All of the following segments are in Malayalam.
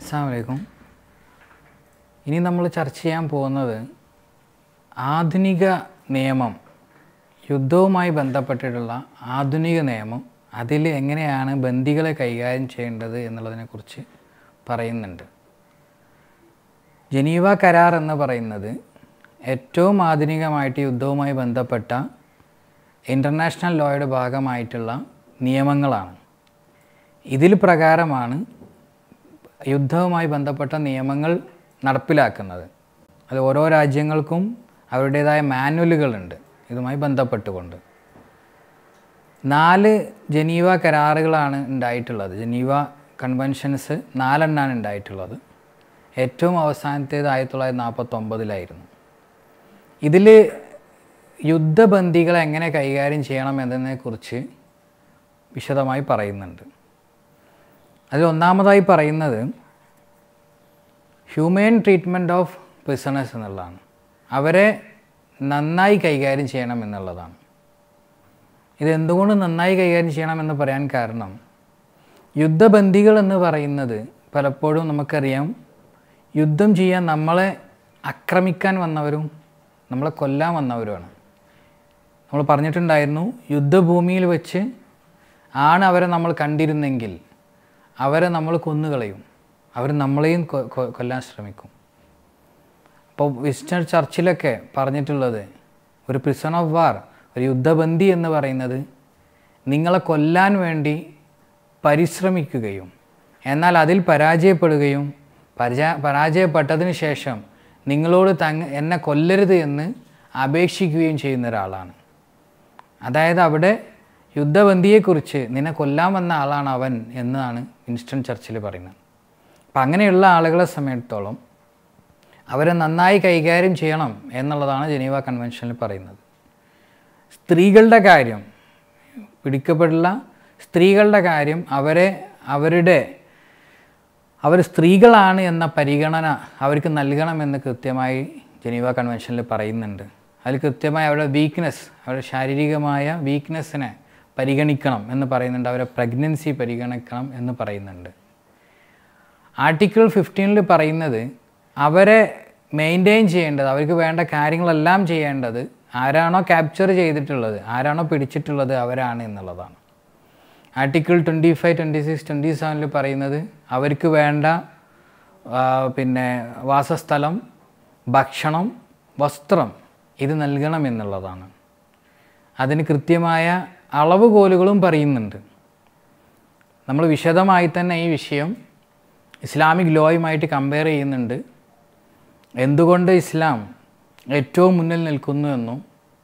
അസ്സാമലൈക്കും ഇനി നമ്മൾ ചർച്ച ചെയ്യാൻ പോകുന്നത് ആധുനിക നിയമം യുദ്ധവുമായി ബന്ധപ്പെട്ടിട്ടുള്ള ആധുനിക നിയമം അതിൽ എങ്ങനെയാണ് ബന്ദികളെ കൈകാര്യം ചെയ്യേണ്ടത് എന്നുള്ളതിനെക്കുറിച്ച് പറയുന്നുണ്ട് ജനീവ കരാർ എന്ന് പറയുന്നത് ഏറ്റവും ആധുനികമായിട്ട് യുദ്ധവുമായി ബന്ധപ്പെട്ട ഇൻ്റർനാഷണൽ ലോയുടെ ഭാഗമായിട്ടുള്ള നിയമങ്ങളാണ് ഇതിൽ പ്രകാരമാണ് യുദ്ധവുമായി ബന്ധപ്പെട്ട നിയമങ്ങൾ നടപ്പിലാക്കുന്നത് അത് ഓരോ രാജ്യങ്ങൾക്കും അവരുടേതായ മാനുവലുകളുണ്ട് ഇതുമായി ബന്ധപ്പെട്ടുകൊണ്ട് നാല് ജനീവ കരാറുകളാണ് ഉണ്ടായിട്ടുള്ളത് ജനീവ കൺവെൻഷൻസ് നാലെണ്ണാണ് ഉണ്ടായിട്ടുള്ളത് ഏറ്റവും അവസാനത്തേത് ആയിരത്തി തൊള്ളായിരത്തി നാൽപ്പത്തൊമ്പതിലായിരുന്നു ഇതിൽ യുദ്ധബന്ദികളെ എങ്ങനെ കൈകാര്യം ചെയ്യണം എന്നതിനെക്കുറിച്ച് വിശദമായി പറയുന്നുണ്ട് അതിൽ ഒന്നാമതായി പറയുന്നത് ഹ്യൂമൻ ട്രീറ്റ്മെൻറ്റ് ഓഫ് പ്രിസണേഴ്സ് എന്നുള്ളതാണ് അവരെ നന്നായി കൈകാര്യം ചെയ്യണം എന്നുള്ളതാണ് ഇത് എന്തുകൊണ്ട് നന്നായി കൈകാര്യം ചെയ്യണമെന്ന് പറയാൻ കാരണം യുദ്ധബന്ദികൾ എന്ന് പറയുന്നത് പലപ്പോഴും നമുക്കറിയാം യുദ്ധം ചെയ്യാൻ നമ്മളെ ആക്രമിക്കാൻ വന്നവരും നമ്മളെ കൊല്ലാൻ വന്നവരുമാണ് നമ്മൾ പറഞ്ഞിട്ടുണ്ടായിരുന്നു യുദ്ധഭൂമിയിൽ വെച്ച് ആണ് അവരെ നമ്മൾ കണ്ടിരുന്നെങ്കിൽ അവരെ നമ്മൾ കൊന്നുകളയും അവർ നമ്മളെയും കൊ- കൊ- കൊല്ലാൻ ശ്രമിക്കും അപ്പോൾ വിസ്റ്റൺ ചർച്ചിലൊക്കെ പറഞ്ഞിട്ടുള്ളത് ഒരു പ്രിസൺ ഓഫ് വാർ ഒരു യുദ്ധബന്ദി എന്ന് പറയുന്നത് നിങ്ങളെ കൊല്ലാൻ വേണ്ടി പരിശ്രമിക്കുകയും എന്നാൽ അതിൽ പരാജയപ്പെടുകയും പരാജയ പരാജയപ്പെട്ടതിന് ശേഷം നിങ്ങളോട് തങ്ങ എന്നെ കൊല്ലരുത് എന്ന് അപേക്ഷിക്കുകയും ചെയ്യുന്ന ഒരാളാണ് അതായത് അവിടെ യുദ്ധബന്ദിയെക്കുറിച്ച് നിന്നെ കൊല്ലാൻ വന്ന ആളാണ് അവൻ എന്നാണ് വിൻസ്റ്റൺ ചർച്ചിൽ പറയുന്നത് അപ്പം അങ്ങനെയുള്ള ആളുകളെ സമയത്തോളം അവരെ നന്നായി കൈകാര്യം ചെയ്യണം എന്നുള്ളതാണ് ജനീവ കൺവെൻഷനിൽ പറയുന്നത് സ്ത്രീകളുടെ കാര്യം പിടിക്കപ്പെട്ടുള്ള സ്ത്രീകളുടെ കാര്യം അവരെ അവരുടെ അവർ സ്ത്രീകളാണ് എന്ന പരിഗണന അവർക്ക് നൽകണമെന്ന് കൃത്യമായി ജനീവ കൺവെൻഷനിൽ പറയുന്നുണ്ട് അതിൽ കൃത്യമായി അവരുടെ വീക്ക്നെസ് അവരുടെ ശാരീരികമായ വീക്ക്നെസ്സിനെ പരിഗണിക്കണം എന്ന് പറയുന്നുണ്ട് അവരെ പ്രഗ്നൻസി പരിഗണിക്കണം എന്ന് പറയുന്നുണ്ട് ആർട്ടിക്കിൾ ഫിഫ്റ്റീനിൽ പറയുന്നത് അവരെ മെയിൻറ്റെയിൻ ചെയ്യേണ്ടത് അവർക്ക് വേണ്ട കാര്യങ്ങളെല്ലാം ചെയ്യേണ്ടത് ആരാണോ ക്യാപ്ചർ ചെയ്തിട്ടുള്ളത് ആരാണോ പിടിച്ചിട്ടുള്ളത് അവരാണ് എന്നുള്ളതാണ് article twenty five twenty six twenty സെവനിൽ പറയുന്നത് അവർക്ക് വേണ്ട ആ, പിന്നെ വാസസ്ഥലം ഭക്ഷണം വസ്ത്രം ഇത് നൽകണം എന്നുള്ളതാണ് അതിന് കൃത്യമായ അളവുകോലുകളും പറയുന്നുണ്ട് നമ്മൾ വിശദമായി തന്നെ ഈ വിഷയം ഇസ്ലാമിക് ലോയുമായിട്ട് കമ്പയർ ചെയ്യുന്നുണ്ട് എന്തുകൊണ്ട് ഇസ്ലാം ഏറ്റവും മുന്നിൽ നിൽക്കുന്നു എന്നും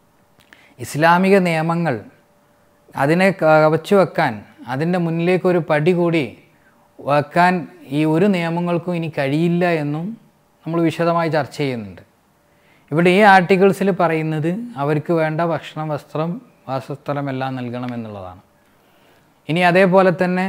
ഇസ്ലാമിക നിയമങ്ങൾ അതിനെ കവച്ചു വെക്കാൻ അതിൻ്റെ മുന്നിലേക്ക് ഒരു പടി കൂടി വെക്കാൻ ഈ ഒരു നിയമങ്ങൾക്കും ഇനി കഴിയില്ല എന്നും നമ്മൾ വിശദമായി ചർച്ച ചെയ്യുന്നുണ്ട് ഇവിടെ ഈ ആർട്ടിക്കിൾസിൽ പറയുന്നത് അവർക്ക് വേണ്ട ഭക്ഷണം വസ്ത്രം വാസസ്ഥലം എല്ലാം നൽകണം എന്നുള്ളതാണ് ഇനി അതേപോലെ തന്നെ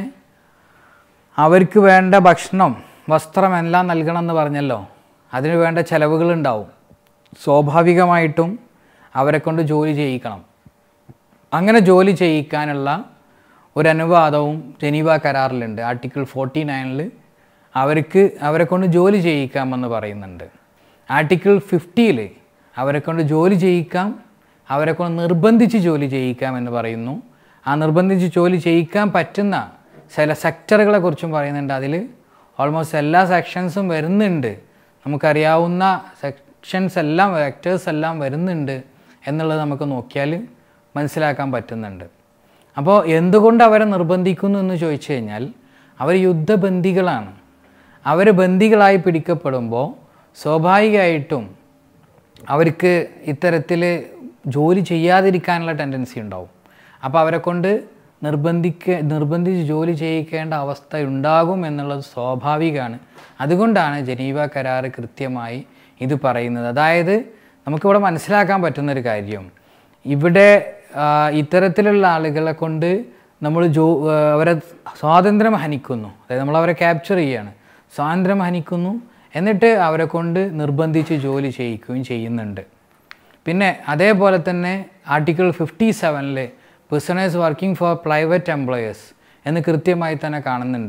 അവർക്ക് വേണ്ട ഭക്ഷണം വസ്ത്രം എല്ലാം നൽകണം എന്ന് പറഞ്ഞല്ലോ അതിന് വേണ്ട ചിലവുകളുണ്ടാവും സ്വാഭാവികമായിട്ടും അവരെ കൊണ്ട് ജോലി ചെയ്യിക്കണം അങ്ങനെ ജോലി ചെയ്യിക്കാനുള്ള ഒരു അനുവാദവും ജനീവ കരാറിലുണ്ട് ആർട്ടിക്കിൾ ഫോർട്ടി നയനിൽ അവർക്ക് അവരെ കൊണ്ട് ജോലി ചെയ്യിക്കാമെന്ന് പറയുന്നുണ്ട് ആർട്ടിക്കിൾ ഫിഫ്റ്റിയിൽ അവരെ കൊണ്ട് ജോലി ചെയ്യിക്കാം അവരെ കൊണ്ട് നിർബന്ധിച്ച് ജോലി ചെയ്യിക്കാം എന്ന് പറയുന്നു ആ നിർബന്ധിച്ച് ജോലി ചെയ്യിക്കാൻ പറ്റുന്ന ചില സെക്ടറുകളെ കുറിച്ചും പറയുന്നുണ്ട് അതിൽ ഓൾമോസ്റ്റ് എല്ലാ സെക്ഷൻസും വരുന്നുണ്ട് നമുക്കറിയാവുന്ന സെക്ഷൻസ് എല്ലാം സെക്ടേഴ്സ് എല്ലാം വരുന്നുണ്ട് എന്നുള്ളത് നമുക്ക് നോക്കിയാൽ മനസ്സിലാക്കാൻ പറ്റുന്നുണ്ട് അപ്പോൾ എന്തുകൊണ്ട് അവരെ നിർബന്ധിക്കുന്നു എന്ന് ചോദിച്ചു കഴിഞ്ഞാൽ അവർ യുദ്ധബന്ദികളാണ് അവർ ബന്ദികളായി പിടിക്കപ്പെടുമ്പോൾ സ്വാഭാവികമായിട്ടും അവർക്ക് ഇത്തരത്തിൽ ജോലി ചെയ്യാതിരിക്കാനുള്ള ടെൻഡൻസി ഉണ്ടാവും അപ്പോൾ അവരെ കൊണ്ട് നിർബന്ധിക്ക നിർബന്ധിച്ച് ജോലി ചെയ്യിക്കേണ്ട അവസ്ഥ ഉണ്ടാകും എന്നുള്ളത് സ്വാഭാവികമാണ് അതുകൊണ്ടാണ് ജനീവ കരാർ കൃത്യമായി ഇത് പറയുന്നത് അതായത് നമുക്കിവിടെ മനസ്സിലാക്കാൻ പറ്റുന്നൊരു കാര്യം ഇവിടെ ആ, ഇത്തരത്തിലുള്ള ആളുകളെ കൊണ്ട് നമ്മൾ ജോ ആ, അവരെ സ്വാതന്ത്ര്യം ഹനിക്കുന്നു അതായത് നമ്മൾ അവരെ ക്യാപ്ചർ ചെയ്യുകയാണ് സ്വാതന്ത്ര്യം ഹനിക്കുന്നു എന്നിട്ട് അവരെ കൊണ്ട് നിർബന്ധിച്ച് ജോലി ചെയ്യിക്കുകയും ചെയ്യുന്നുണ്ട് പിന്നെ അതേപോലെ തന്നെ ആർട്ടിക്കിൾ ഫിഫ്റ്റി സെവനിൽ prisoners working for private employers എന്ന് കൃത്യമായി തന്നെ കാണുന്നുണ്ട്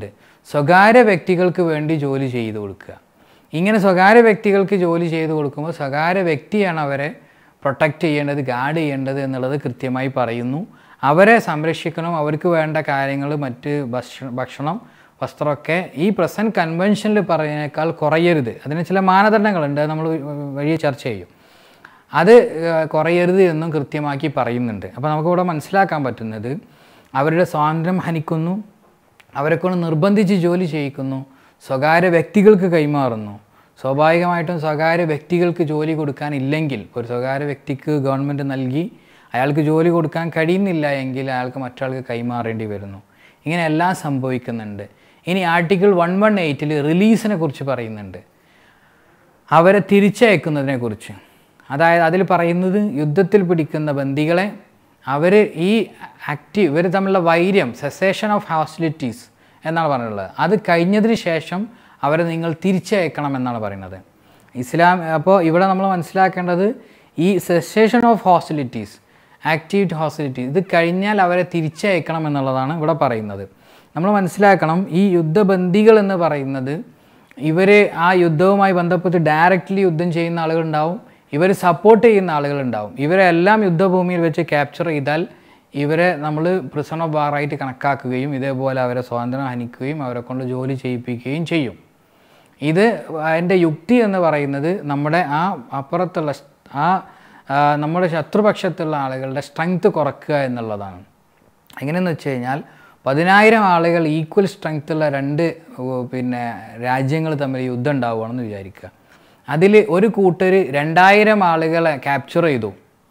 സ്വകാര്യ വ്യക്തികൾക്ക് വേണ്ടി ജോലി ചെയ്തു കൊടുക്കുക ഇങ്ങനെ സ്വകാര്യ വ്യക്തികൾക്ക് ജോലി ചെയ്തു കൊടുക്കുമ്പോൾ സ്വകാര്യ വ്യക്തിയാണ് അവരെ പ്രൊട്ടക്റ്റ് ചെയ്യേണ്ടത് ഗാർഡ് ചെയ്യേണ്ടത് എന്നുള്ളത് കൃത്യമായി പറയുന്നു അവരെ സംരക്ഷിക്കണം അവർക്ക് വേണ്ട കാര്യങ്ങൾ മറ്റ് ഭക്ഷ ഭക്ഷണം വസ്ത്രമൊക്കെ ഈ പ്രസൻറ്റ് കൺവെൻഷനിൽ പറയുന്നതിനേക്കാൾ കുറയരുത് അതിന് ചില മാനദണ്ഡങ്ങളുണ്ട് അത് നമ്മൾ വഴിയെ ചർച്ച ചെയ്യും അത് ഏഹ്, കുറയരുത് എന്നും കൃത്യമാക്കി പറയുന്നുണ്ട് അപ്പോൾ നമുക്കിവിടെ മനസ്സിലാക്കാൻ പറ്റുന്നത് അവരുടെ സ്വാതന്ത്ര്യം ഹനിക്കുന്നു അവരെ കൊണ്ട് നിർബന്ധിച്ച് ജോലി ചെയ്യിക്കുന്നു സ്വകാര്യ വ്യക്തികൾക്ക് കൈമാറുന്നു സ്വാഭാവികമായിട്ടും സ്വകാര്യ വ്യക്തികൾക്ക് ജോലി കൊടുക്കാനില്ലെങ്കിൽ ഒരു സ്വകാര്യ വ്യക്തിക്ക് ഗവൺമെൻറ് നൽകി അയാൾക്ക് ജോലി കൊടുക്കാൻ കഴിയുന്നില്ല എങ്കിൽ അയാൾക്ക് മറ്റൊരാൾക്ക് കൈമാറേണ്ടി വരുന്നു ഇങ്ങനെ എല്ലാം സംഭവിക്കുന്നുണ്ട് ഇനി ആർട്ടിക്കിൾ വൺ വൺ എയ്റ്റിൽ റിലീസിനെ കുറിച്ച് പറയുന്നുണ്ട് അവരെ തിരിച്ചയക്കുന്നതിനെ കുറിച്ച് അതായത് അതിൽ പറയുന്നത് യുദ്ധത്തിൽ പിടിക്കുന്ന ബന്ദികളെ അവർ ഈ ആക്റ്റീവ് ഇവർ തമ്മിലുള്ള വൈര്യം സെസേഷൻ ഓഫ് ഹോസ്റ്റിലിറ്റീസ് എന്നാണ് പറഞ്ഞിട്ടുള്ളത് അത് കഴിഞ്ഞതിന് ശേഷം അവരെ നിങ്ങൾ തിരിച്ചയക്കണം എന്നാണ് പറയുന്നത് ഇസ്ലാം അപ്പോൾ ഇവിടെ നമ്മൾ മനസ്സിലാക്കേണ്ടത് ഈ cessation of hostilities active hostilities ഇത് കഴിഞ്ഞാൽ അവരെ തിരിച്ചയക്കണം എന്നുള്ളതാണ് ഇവിടെ പറയുന്നത് നമ്മൾ മനസ്സിലാക്കണം ഈ യുദ്ധബന്ദികൾ എന്ന് പറയുന്നത് ഇവർ ആ യുദ്ധവുമായി ബന്ധപ്പെട്ട് ഡയറക്റ്റ്ലി യുദ്ധം ചെയ്യുന്ന ആളുകളുണ്ടാവും ഇവർ സപ്പോർട്ട് ചെയ്യുന്ന ആളുകളുണ്ടാവും ഇവരെല്ലാം യുദ്ധഭൂമിയിൽ വെച്ച് ക്യാപ്ചർ ചെയ്താൽ ഇവരെ നമ്മൾ പ്രിസൺ ഓഫ് വാറായിട്ട് കണക്കാക്കുകയും ഇതേപോലെ അവരെ സ്വാതന്ത്ര്യം ഹനിക്കുകയും അവരെ കൊണ്ട് ജോലി ചെയ്യിപ്പിക്കുകയും ചെയ്യും ഇത് അതിൻ്റെ യുക്തി എന്ന് പറയുന്നത് നമ്മുടെ ആ അപ്പുറത്തുള്ള സ്- ആ ആ, നമ്മുടെ ശത്രുപക്ഷത്തുള്ള ആളുകളുടെ സ്ട്രെങ്ത് കുറയ്ക്കുക എന്നുള്ളതാണ് എങ്ങനെയെന്ന് വെച്ച് കഴിഞ്ഞാൽ പതിനായിരം ആളുകൾ ഈക്വൽ സ്ട്രെങ്ത് ഉള്ള രണ്ട് ഓ, പിന്നെ രാജ്യങ്ങൾ തമ്മിൽ യുദ്ധം ഉണ്ടാവുകയാണെന്ന് വിചാരിക്കുക അതിൽ ഒരു കൂട്ടർ രണ്ടായിരം ആളുകളെ ക്യാപ്ചർ ചെയ്തു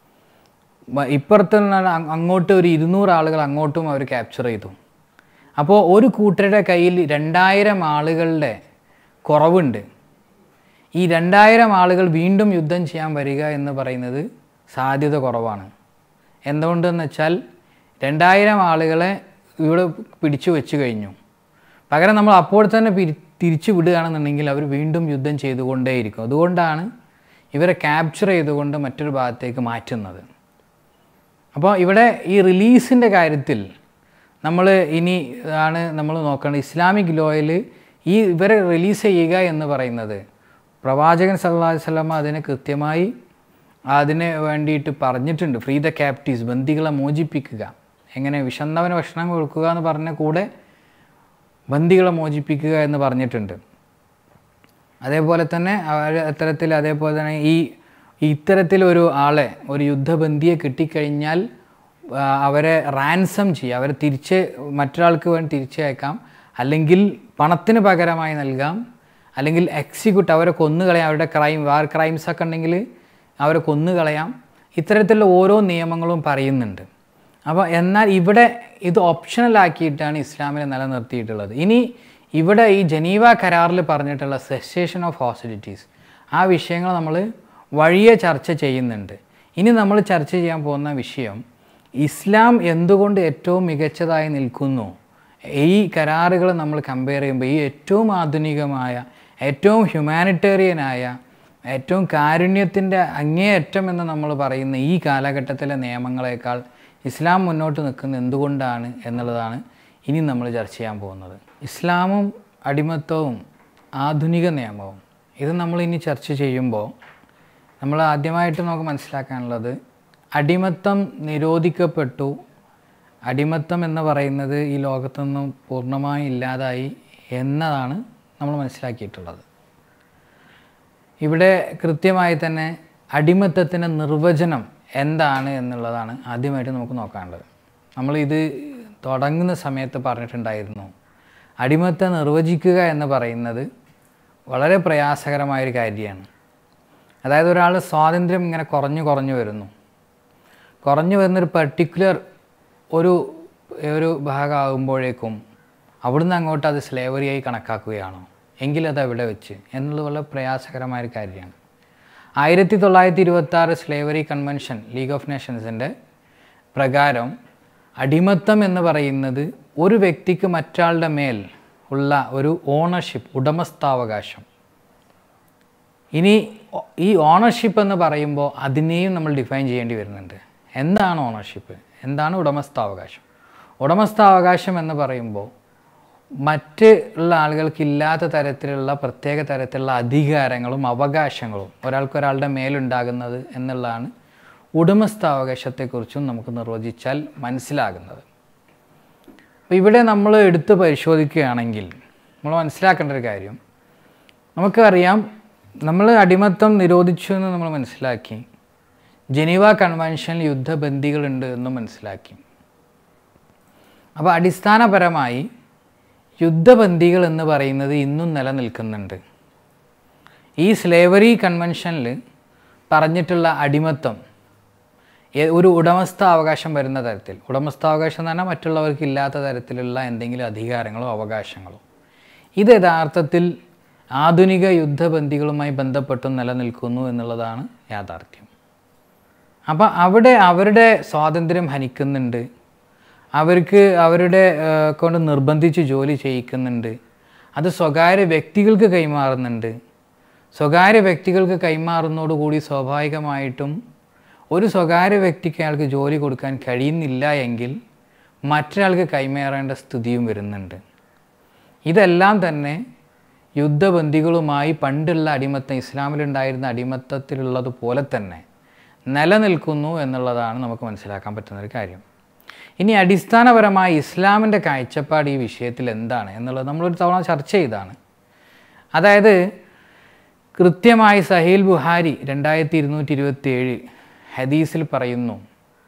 മ- ഇപ്പുറത്ത് നിന്നാണ് അങ് അങ്ങോട്ട് ഒരു ഇരുന്നൂറ് ആളുകൾ അങ്ങോട്ടും അവർ ക്യാപ്ചർ ചെയ്തു അപ്പോൾ ഒരു കൂട്ടരുടെ കയ്യിൽ രണ്ടായിരം ആളുകളുടെ കുറവുണ്ട് ഈ രണ്ടായിരം ആളുകൾ വീണ്ടും യുദ്ധം ചെയ്യാൻ വരിക എന്ന് പറയുന്നത് സാധ്യത കുറവാണ് എന്തുകൊണ്ടെന്ന് വെച്ചാൽ രണ്ടായിരം ആളുകളെ ഇവിടെ പിടിച്ചു വെച്ച് കഴിഞ്ഞു പകരം നമ്മൾ അപ്പോൾ തന്നെ പിരി തിരിച്ചു വിടുകയാണെന്നുണ്ടെങ്കിൽ അവർ വീണ്ടും യുദ്ധം ചെയ്തുകൊണ്ടേയിരിക്കും അതുകൊണ്ടാണ് ഇവരെ ക്യാപ്ചർ ചെയ്തുകൊണ്ട് മറ്റൊരു ഭാഗത്തേക്ക് മാറ്റുന്നത് അപ്പോൾ ഇവിടെ ഈ റിലീസിൻ്റെ കാര്യത്തിൽ നമ്മൾ ഇനി ആണ് നമ്മൾ നോക്കേണ്ടത് ഇസ്ലാമിക് ലോയിൽ ഈ ഇവരെ റിലീസ് ചെയ്യുക എന്ന് പറയുന്നത് പ്രവാചകൻ സല്ലല്ലാഹു അലൈഹി വസല്ലമ അതിനെ കൃത്യമായി അതിന് വേണ്ടിയിട്ട് പറഞ്ഞിട്ടുണ്ട് ഫ്രീ ദ ക്യാപ്റ്റീവ്സ് ബന്ദികളെ മോചിപ്പിക്കുക എങ്ങനെ വിശന്നവന് ഭക്ഷണം കൊടുക്കുക എന്ന് പറഞ്ഞ കൂടെ ബന്ദികളെ മോചിപ്പിക്കുക എന്ന് പറഞ്ഞിട്ടുണ്ട് അതേപോലെ തന്നെ അവർ അത്തരത്തിൽ അതേപോലെ തന്നെ ഈ ഇത്തരത്തിലൊരു ആളെ ഒരു യുദ്ധബന്ധിയെ കിട്ടിക്കഴിഞ്ഞാൽ ആ, അവരെ റാൻസം ചെയ്യുക അവരെ തിരിച്ച് മറ്റൊരാൾക്ക് വേണ്ടി തിരിച്ചയക്കാം അല്ലെങ്കിൽ പണത്തിന് പകരമായി നൽകാം അല്ലെങ്കിൽ എക്സിക്യൂട്ട് അവരെ കൊന്നുകളയാം അവരുടെ ക്രൈം വാർ ക്രൈംസ് ഒക്കെ ഉണ്ടെങ്കിൽ അവരെ കൊന്നുകളയാം ഇത്തരത്തിലുള്ള ഓരോ നിയമങ്ങളും പറയുന്നുണ്ട് അപ്പോൾ എന്നാൽ ഇവിടെ ഇത് ഓപ്ഷണൽ ആക്കിയിട്ടാണ് ഇസ്ലാമിനെ നിലനിർത്തിയിട്ടുള്ളത് ഇനി ഇവിടെ ഈ ജനീവ കരാറിൽ പറഞ്ഞിട്ടുള്ള സെസേഷൻ ഓഫ് ഹോസ്റ്റിലിറ്റീസ് ആ വിഷയങ്ങൾ നമ്മൾ വഴിയെ ചർച്ച ചെയ്യുന്നുണ്ട് ഇനി നമ്മൾ ചർച്ച ചെയ്യാൻ പോകുന്ന വിഷയം ഇസ്ലാം എന്തുകൊണ്ട് ഏറ്റവും മികച്ചതായി നിൽക്കുന്നു ഈ കരാറുകൾ നമ്മൾ കമ്പയർ ചെയ്യുമ്പോൾ ഈ ഏറ്റവും ആധുനികമായ ഏറ്റവും ഹ്യൂമാനിറ്റേറിയനായ ഏറ്റവും കാരുണ്യത്തിൻ്റെ അങ്ങേയറ്റം എന്ന് നമ്മൾ പറയുന്ന ഈ കാലഘട്ടത്തിലെ നിയമങ്ങളെക്കാൾ ഇസ്ലാം മുന്നോട്ട് നിൽക്കുന്നത് എന്തുകൊണ്ടാണ് എന്നുള്ളതാണ് ഇനി നമ്മൾ ചർച്ച ചെയ്യാൻ പോകുന്നത് ഇസ്ലാമും അടിമത്തവും ആധുനിക നിയമവും ഇത് നമ്മൾ ഇനി ചർച്ച ചെയ്യുമ്പോൾ നമ്മൾ ആദ്യമായിട്ട് നമുക്ക് മനസ്സിലാക്കാനുള്ളത് അടിമത്തം നിരോധിക്കപ്പെട്ടു അടിമത്തം എന്ന് പറയുന്നത് ഈ ലോകത്തുനിന്നും പൂർണ്ണമായും ഇല്ലാതായി എന്നതാണ് നമ്മൾ മനസ്സിലാക്കിയിട്ടുള്ളത് ഇവിടെ കൃത്യമായി തന്നെ അടിമത്തത്തിൻ്റെ നിർവചനം എന്താണ് എന്നുള്ളതാണ് ആദ്യമായിട്ട് നമുക്ക് നോക്കാനുള്ളത് നമ്മളിത് തുടങ്ങുന്ന സമയത്ത് പറഞ്ഞിട്ടുണ്ടായിരുന്നു അടിമത്തം നിർവചിക്കുക എന്ന് പറയുന്നത് വളരെ പ്രയാസകരമായൊരു കാര്യമാണ് അതായത് ഒരാൾ സ്വാതന്ത്ര്യം ഇങ്ങനെ കുറഞ്ഞു കുറഞ്ഞു വരുന്നു കുറഞ്ഞു വരുന്നൊരു പർട്ടിക്കുലർ ഒരു ഒരു ഭാഗമാകുമ്പോഴേക്കും അവിടുന്ന് അങ്ങോട്ട് അത് സ്ലേവറിയായി കണക്കാക്കുകയാണോ എങ്കിൽ അത് എവിടെ വെച്ച് എന്നുള്ളത് വളരെ പ്രയാസകരമായൊരു കാര്യമാണ് ആയിരത്തി തൊള്ളായിരത്തി ഇരുപത്തി ആറ് സ്ലേവറി കൺവെൻഷൻ ലീഗ് ഓഫ് നേഷൻസിൻ്റെ പ്രകാരം അടിമത്തം എന്ന് പറയുന്നത് ഒരു വ്യക്തിക്ക് മറ്റാളുടെ മേൽ ഉള്ള ഒരു ഓണർഷിപ്പ് ഉടമസ്ഥാവകാശം ഇനി ഒ- ഈ ഓണർഷിപ്പ് എന്ന് പറയുമ്പോൾ അതിനെയും നമ്മൾ ഡിഫൈൻ ചെയ്യേണ്ടി വരുന്നുണ്ട് എന്താണ് ഓണർഷിപ്പ് എന്താണ് ഉടമസ്ഥാവകാശം ഉടമസ്ഥാവകാശം എന്ന് പറയുമ്പോൾ മറ്റ് ഉള്ള ആളുകൾക്ക് ഇല്ലാത്ത തരത്തിലുള്ള പ്രത്യേക തരത്തിലുള്ള അധികാരങ്ങളും അവകാശങ്ങളും ഒരാൾക്ക് ഒരാളുടെ മേലുണ്ടാകുന്നത് എന്നുള്ളതാണ് ഉടമസ്ഥാവകാശത്തെക്കുറിച്ചും നമുക്ക് നിർവചിച്ചാൽ മനസ്സിലാകുന്നത് അപ്പോൾ ഇവിടെ നമ്മൾ എടുത്ത് പരിശോധിക്കുകയാണെങ്കിൽ നമ്മൾ മനസ്സിലാക്കേണ്ട ഒരു കാര്യം നമുക്കറിയാം നമ്മൾ അടിമത്തം നിരോധിച്ചു എന്ന് നമ്മൾ മനസ്സിലാക്കി ജനീവ കൺവെൻഷനിൽ യുദ്ധബന്ദികളുണ്ട് എന്ന് മനസ്സിലാക്കി അപ്പോൾ അടിസ്ഥാനപരമായി യുദ്ധബന്ദികൾ എന്ന് പറയുന്നത് ഇന്നും നിലനിൽക്കുന്നുണ്ട് ഈ സ്ലേവറി കൺവെൻഷനിൽ പറഞ്ഞിട്ടുള്ള അടിമത്തം എ- ഒരു ഉടമസ്ഥാവകാശം വരുന്ന തരത്തിൽ ഉടമസ്ഥാവകാശം എന്ന് പറഞ്ഞാൽ മറ്റുള്ളവർക്ക് ഇല്ലാത്ത തരത്തിലുള്ള എന്തെങ്കിലും അധികാരങ്ങളോ അവകാശങ്ങളോ ഇത് യഥാർത്ഥത്തിൽ ആധുനിക യുദ്ധബന്ദികളുമായി ബന്ധപ്പെട്ടും നിലനിൽക്കുന്നു എന്നുള്ളതാണ് യാഥാർത്ഥ്യം അപ്പം അവിടെ അവരുടെ സ്വാതന്ത്ര്യം ഹനിക്കുന്നുണ്ട് അവർക്ക് അവരുടെ ആ, കൊണ്ട് നിർബന്ധിച്ച് ജോലി ചെയ്യിക്കുന്നുണ്ട് അത് സ്വകാര്യ വ്യക്തികൾക്ക് കൈമാറുന്നുണ്ട് സ്വകാര്യ വ്യക്തികൾക്ക് കൈമാറുന്നതോടുകൂടി സ്വാഭാവികമായിട്ടും ഒരു സ്വകാര്യ വ്യക്തിക്ക് അയാൾക്ക് ജോലി കൊടുക്കാൻ കഴിയുന്നില്ല എങ്കിൽ മറ്റൊരാൾക്ക് കൈമാറേണ്ട സ്ഥിതിയും വരുന്നുണ്ട് ഇതെല്ലാം തന്നെ യുദ്ധബന്ദികളുമായി പണ്ടുള്ള അടിമത്തം ഇസ്ലാമിലുണ്ടായിരുന്ന അടിമത്തത്തിലുള്ളതുപോലെ തന്നെ നിലനിൽക്കുന്നു എന്നുള്ളതാണ് നമുക്ക് മനസ്സിലാക്കാൻ പറ്റുന്ന ഒരു കാര്യം ഇനി അടിസ്ഥാനപരമായി ഇസ്ലാമിൻ്റെ കാഴ്ചപ്പാട് ഈ വിഷയത്തിൽ എന്താണ് എന്നുള്ളത് നമ്മളൊരു തവണ ചർച്ച ചെയ്താണ് അതായത് കൃത്യമായി സഹീൽ ബുഹാരി രണ്ടായിരത്തി ഇരുന്നൂറ്റി ഇരുപത്തി ഏഴ് ഹദീസിൽ പറയുന്നു